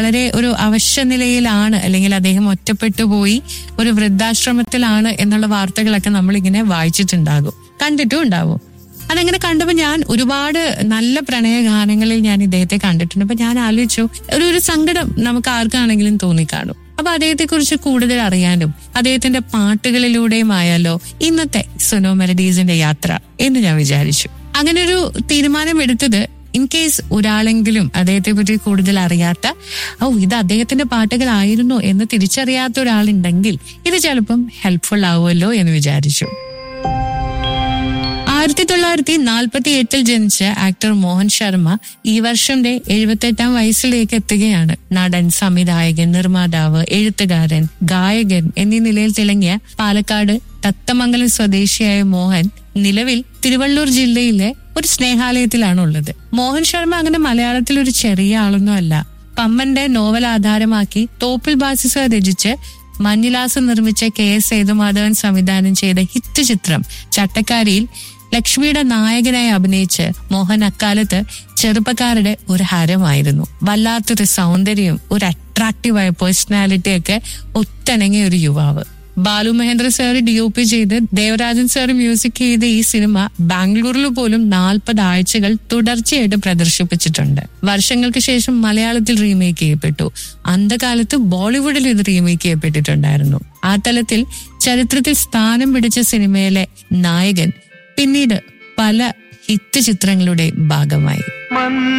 വളരെ ഒരു അവശ്യ നിലയിലാണ് അല്ലെങ്കിൽ അദ്ദേഹം ഒറ്റപ്പെട്ടു പോയി ഒരു വൃദ്ധാശ്രമത്തിലാണ് എന്നുള്ള വാർത്തകളൊക്കെ നമ്മളിങ്ങനെ വായിച്ചിട്ടുണ്ടാകും കണ്ടിട്ടും ഉണ്ടാവും അതങ്ങനെ കണ്ടപ്പോൾ ഞാൻ ഒരുപാട് നല്ല പ്രണയ ഗാനങ്ങളിൽ ഞാൻ ഇദ്ദേഹത്തെ കണ്ടിട്ടുണ്ട് അപ്പൊ ഞാൻ ആലോചിച്ചു ഒരു ഒരു സങ്കടം നമുക്ക് ആർക്കാണെങ്കിലും തോന്നിക്കാണും അപ്പൊ അദ്ദേഹത്തെ കുറിച്ച് കൂടുതൽ അറിയാനും അദ്ദേഹത്തിന്റെ പാട്ടുകളിലൂടെയും ആയാലോ ഇന്നത്തെ സുനോ മെലഡീസിന്റെ യാത്ര എന്ന് ഞാൻ വിചാരിച്ചു അങ്ങനെ ഒരു തീരുമാനം എടുത്തത് ഇൻ കേസ് ഒരാളെങ്കിലും അദ്ദേഹത്തെ പറ്റി കൂടുതൽ അറിയാത്ത ഓ ഇത് അദ്ദേഹത്തിന്റെ പാട്ടുകളായിരുന്നു എന്ന് തിരിച്ചറിയാത്ത ഒരാളുണ്ടെങ്കിൽ ഇത് ചിലപ്പം ഹെൽപ്ഫുൾ ആവുമല്ലോ എന്ന് വിചാരിച്ചു ആയിരത്തി തൊള്ളായിരത്തി നാൽപ്പത്തി എട്ടിൽ ജനിച്ച ആക്ടർ മോഹൻ ശർമ്മ ഈ വർഷന്റെ എഴുപത്തെട്ടാം വയസ്സിലേക്ക് എത്തുകയാണ് നടൻ സംവിധായകൻ നിർമ്മാതാവ് എഴുത്തുകാരൻ ഗായകൻ എന്നീ നിലയിൽ തിളങ്ങിയ പാലക്കാട് തത്തമംഗലം സ്വദേശിയായ മോഹൻ നിലവിൽ തിരുവള്ളൂർ ജില്ലയിലെ ഒരു സ്നേഹാലയത്തിലാണ് ഉള്ളത് മോഹൻ ശർമ്മ അങ്ങനെ മലയാളത്തിൽ ഒരു ചെറിയ ആളൊന്നും അല്ല പമ്മന്റെ നോവൽ ആധാരമാക്കി തോപ്പിൽ ബാസിസ രചിച്ച് മഞ്ഞിലാസ് നിർമ്മിച്ച കെ എസ് സേതുമാധവൻ സംവിധാനം ചെയ്ത ഹിറ്റ് ചിത്രം ചട്ടക്കാരിയിൽ ലക്ഷ്മിയുടെ നായകനായി അഭിനയിച്ച് മോഹൻ അക്കാലത്ത് ചെറുപ്പക്കാരുടെ ഒരു ഹരമായിരുന്നു വല്ലാത്തൊരു സൗന്ദര്യം ഒരു അട്രാക്റ്റീവായ പേഴ്സണാലിറ്റി ഒക്കെ ഒത്തിണങ്ങിയ ഒരു യുവാവ് Balu Mahendra sir D O P ചെയ്ത് ദേവരാജൻ സാർ മ്യൂസിക് ചെയ്ത ഈ സിനിമ ബാംഗ്ലൂരിൽ പോലും നാൽപ്പത് ആഴ്ചകൾ തുടർച്ചയായിട്ട് പ്രദർശിപ്പിച്ചിട്ടുണ്ട് വർഷങ്ങൾക്ക് ശേഷം മലയാളത്തിൽ റീമേക്ക് ചെയ്യപ്പെട്ടു അന്ധകാലത്ത് ബോളിവുഡിൽ ഇത് റീമേക്ക് ചെയ്യപ്പെട്ടിട്ടുണ്ടായിരുന്നു ആ തലത്തിൽ ചരിത്രത്തിൽ സ്ഥാനം പിടിച്ച സിനിമയിലെ നായകൻ പിന്നീട് പല ഹിറ്റ് ചിത്രങ്ങളുടെ ഭാഗമായി